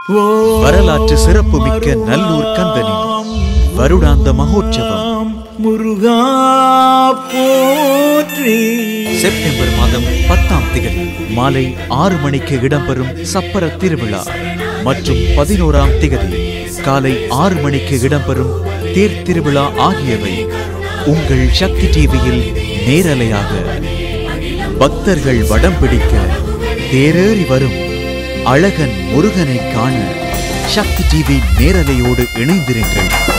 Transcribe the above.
வரலாற்று சிறப்புமிக்க நல்லூர் கந்தனின் வருடாந்த மகோற்சவம் முருகா போற்றி செப்டம்பர் மாதம் பத்தாம் திகதி மாலை ஆறு மணிக்கு இடம்பெறும் சப்பர திருவிழா மற்றும் பதினோராம் திகதி காலை ஆறு மணிக்கு இடம்பெறும் தேர் திருவிழா ஆகியவை உங்கள் சக்தி டிவியில் நேரலையாக பக்தர்கள் வடம் பிடிக்க தேரேறி வரும் அழகன் முருகனை காண சக்தி டிவி நேரலையோடு இணைந்திருங்கள்